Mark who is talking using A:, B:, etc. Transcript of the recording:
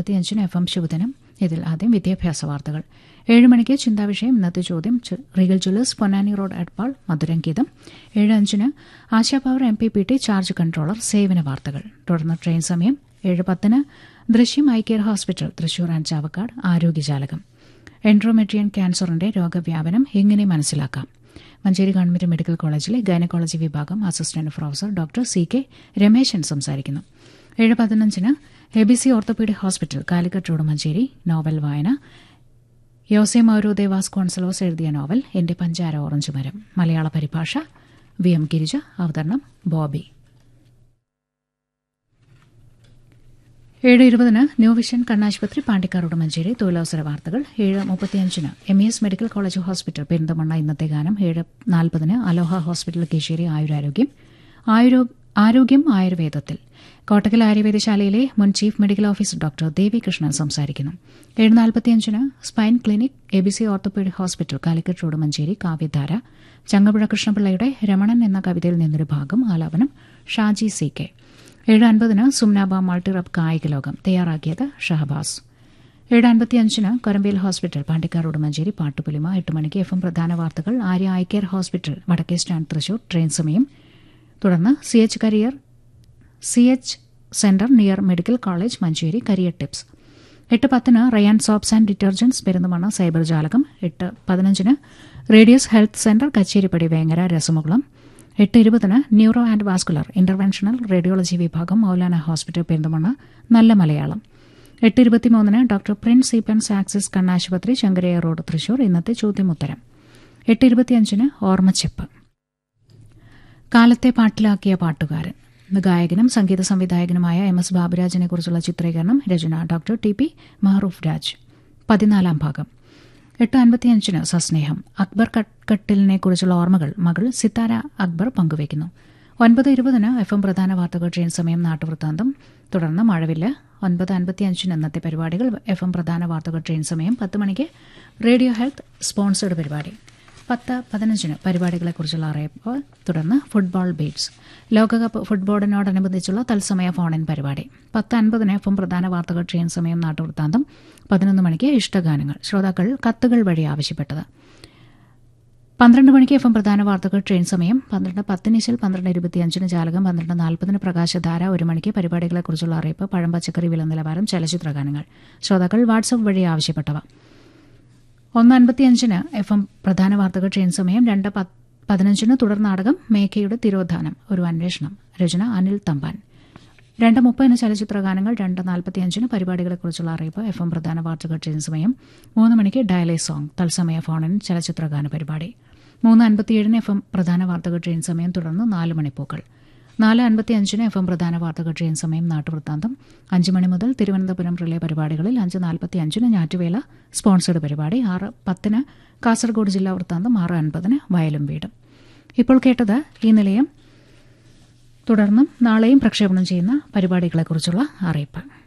A: അൻപത്തിയഞ്ചിന് F M ശുഭദിനം ഇതിൽ ആദ്യം വിദ്യാഭ്യാസ വാർത്തകൾ ഏഴ് മണിക്ക് ചിന്താവിഷയം ഇന്നത്തെ ചോദ്യം ചു- regal jewellers Ponnani road Edappal മധുരംഗീതം ഏഴ് അഞ്ചിന് Asha power M P P T charge controller സേവന വാർത്തകൾ തുടർന്ന് ട്രെയിൻ സമയം ഏഴ് പത്തിന് ദൃശ്യം I care hospital Thrissur and Chavakkad ആരോഗ്യജാലകം എൻഡ്രോമെട്രിയൻ ക്യാൻസറിന്റെ രോഗവ്യാപനം എങ്ങനെ മനസ്സിലാക്കാം മഞ്ചേരി ഗവൺമെന്റ് മെഡിക്കൽ കോളേജിലെ ഗൈനക്കോളജി വിഭാഗം assistant professor doctor C K Rameshan സംസാരിക്കുന്നു ഏഴ് പതിനഞ്ചിന് A B C orthopaedic hospital Calicut road Manjeri novel വായന യോസെ മൗരോ ദേവാസ് കോൺസലോസ് എഴുതിയ നോവൽ എന്റെ പഞ്ചാര ഓറഞ്ച് മരം മലയാള പരിഭാഷ വി എം ഗിരിജ അവതരണം ബോബി ഏഴ് ഇരുപതിന് ന്യൂ വിഷൻ കണ്ണാശുപത്രി പാണ്ടിക്കാറോട് മഞ്ചേരി തൊഴിലവസര വാർത്തകൾ ഏഴ് മുപ്പത്തിയഞ്ചിന് M E S medical college hospital Perinthalmanna ഇന്നത്തെ ഗാനം ഏഴ് നാൽപ്പതിന് അലോഹ ഹോസ്പിറ്റൽ കീശേരി ആയുരാരോഗ്യം ആയുരോ- ആരോഗ്യം ആയുർവേദത്തിൽ കോട്ടക്കൽ ആയുർവേദശാലയിലെ മുൻ chief medical officer doctor Devi Krishnan സംസാരിക്കുന്നു ഏഴ് നാൽപ്പത്തിയഞ്ചിന് spine clinic A B C orthopaedic hospital Calicut road Manjeri കാവ്യധാര ചങ്ങമ്പുഴ കൃഷ്ണപിള്ളയുടെ രമണൻ എന്ന കവിതയിൽ നിന്നൊരു ഭാഗം ആലാപനം ഷാജി സി കെ ഏഴ് അൻപതിന് സുംനാബ മൾട്ടിറബ് കായിക ലോകം തയ്യാറാക്കിയത് ഷഹബാസ് ഏഴ് അൻപത്തിയഞ്ചിന് കൊരമ്പേൽ ഹോസ്പിറ്റൽ പാണ്ടിക്കാറോട് മഞ്ചേരി പാട്ടുപുലിമ എട്ട് മണിക്ക് എഫ് എം പ്രധാന വാർത്തകൾ ആര്യ ഐ കെയർ ഹോസ്പിറ്റൽ വടക്കേ സ്റ്റാൻഡ് തൃശൂർ ട്രെയിൻ സമയം തുടർന്ന് C H career C H centre near medical college Manjeri career tips എട്ട് പത്തിന് Rayan soaps and detergents Perinthalmanna cyber ജാലകം എട്ട് പതിനഞ്ചിന് radius health centre Kacheripadi Vengara രസമുകുളം എട്ട് ഇരുപതിന് neuro and vascular interventional radiology വിഭാഗം മൗലാന ഹോസ്പിറ്റൽ പെരുന്തമണ്ണ നല്ല മലയാളം എട്ട് ഇരുപത്തിമൂന്നിന് ഡോക്ടർ പ്രിൻസ് സീപ്പൻസ് ആക്സിസ് കണ്ണാശുപത്രി ശങ്കരയ്യ റോഡ് തൃശൂർ ഇന്നത്തെ ചോദ്യമുത്തരം എട്ട് ഇരുപത്തിയഞ്ചിന് ഓർമ്മച്ചെപ്പ് കാലത്തെ പാട്ടിലാക്കിയ പാട്ടുകാരൻ ഗായകനും സംഗീത സംവിധായകനുമായ എം എസ് ബാബുരാജിനെ കുറിച്ചുള്ള ചിത്രീകരണം രചന doctor T P Mahroof Raj പതിനാലാം ഭാഗം എട്ട് അൻപത്തിയഞ്ചിന് സസ്നേഹം അക്ബർ കട്ടിലിനെ കുറിച്ചുള്ള ഓർമ്മകൾ മകൾ സിത്താര അക്ബർ പങ്കുവയ്ക്കുന്നു ഒൻപത് ഇരുപതിന് എഫ് എം പ്രധാന വാർത്തകൾ ട്രെയിൻ സമയം നാട്ടുവൃത്താന്തം തുടർന്ന് മഴവില്ല ഒൻപത് അൻപത്തിയഞ്ചിന് ഇന്നത്തെ പരിപാടികൾ എഫ് എം പ്രധാന വാർത്തകൾ ട്രെയിൻ സമയം പത്ത് മണിക്ക് റേഡിയോ ഹെൽത്ത് സ്പോൺസേഡ് പരിപാടി പത്ത് പതിനഞ്ചിന് പരിപാടികളെക്കുറിച്ചുള്ള അറിയിപ്പ് തുടർന്ന് ഫുട്ബോൾ ബീറ്റ്സ് ലോകകപ്പ് ഫുട്ബോളിനോടനുബന്ധിച്ചുള്ള തത്സമയ ഫോൺ ഇൻ പരിപാടി പത്ത് അൻപതിന് എഫും പ്രധാന വാർത്തകൾ ട്രെയിൻ സമയം നാട്ടുവൃത്താന്തം പതിനൊന്ന് മണിക്ക് ഇഷ്ടഗാനങ്ങൾ ശ്രോതാക്കൾ കത്തുകൾ വഴി ആവശ്യപ്പെട്ടത് പന്ത്രണ്ട് മണിക്ക് എഫ് എം പ്രധാന വാർത്തകൾ ട്രെയിൻ സമയം പന്ത്രണ്ട് പത്തിനിശൽ പന്ത്രണ്ട് ഇരുപത്തിയഞ്ചിന് ജാലകം പന്ത്രണ്ട് നാൽപ്പതിന് പ്രകാശധാര ഒരു മണിക്ക് പരിപാടികളെക്കുറിച്ചുള്ള അറിയിപ്പ് പഴം പച്ചക്കറി വില നിലവാരം ചലച്ചിത്ര ഗാനങ്ങൾ ശ്രോതാക്കൾ വാട്സപ്പ് വഴി ആവശ്യപ്പെട്ടവ ഒന്ന് അൻപത്തിയഞ്ചിന് എഫ് എം പ്രധാന വാർത്തകൾ ട്രെയിൻ സമയം രണ്ട് പത്ത് പതിനഞ്ചിന് തുടർ നാടകം മേഘയുടെ തിരോധാനം ഒരു അന്വേഷണം രചന അനിൽ തമ്പാൻ രണ്ട് മുപ്പതിന് ചലച്ചിത്ര ഗാനങ്ങൾ രണ്ട് നാൽപ്പത്തിയഞ്ചിന് പരിപാടികളെക്കുറിച്ചുള്ള അറിയിപ്പ് എഫ് എം പ്രധാന വാർത്തകൾ ട്രെയിൻ സമയം മൂന്ന് മണിക്ക് ഡയലേ സോങ് തത്സമയ ഫോണിൻ ചലച്ചിത്ര ഗാന പരിപാടി മൂന്ന് അൻപത്തിയേഴിന് എഫ് എം പ്രധാന വാർത്തകൾ ട്രെയിൻ സമയം തുടർന്ന് നാല് മണിപ്പൂക്കൾ നാല് അൻപത്തിയഞ്ചിന് എഫ് എം പ്രധാന വാർത്തകൾ ട്രെയിൻ സമയം നാട്ടുവൃത്താന്തം അഞ്ച് മണി മുതൽ തിരുവനന്തപുരം റിലേ പരിപാടികളിൽ അഞ്ച് നാൽപ്പത്തി അഞ്ചിന് ഞാറ്റുവേല സ്പോൺസേഡ് പരിപാടി ആറ് പത്തിന് കാസർഗോഡ് ജില്ലാ വൃത്താന്തം ആറ് അൻപതിന് വയലും വീടും ഇപ്പോൾ കേട്ടത് ഈ നിലയം തുടർന്നും നാളെയും പ്രക്ഷേപണം ചെയ്യുന്ന പരിപാടികളെക്കുറിച്ചുള്ള അറിയിപ്പ്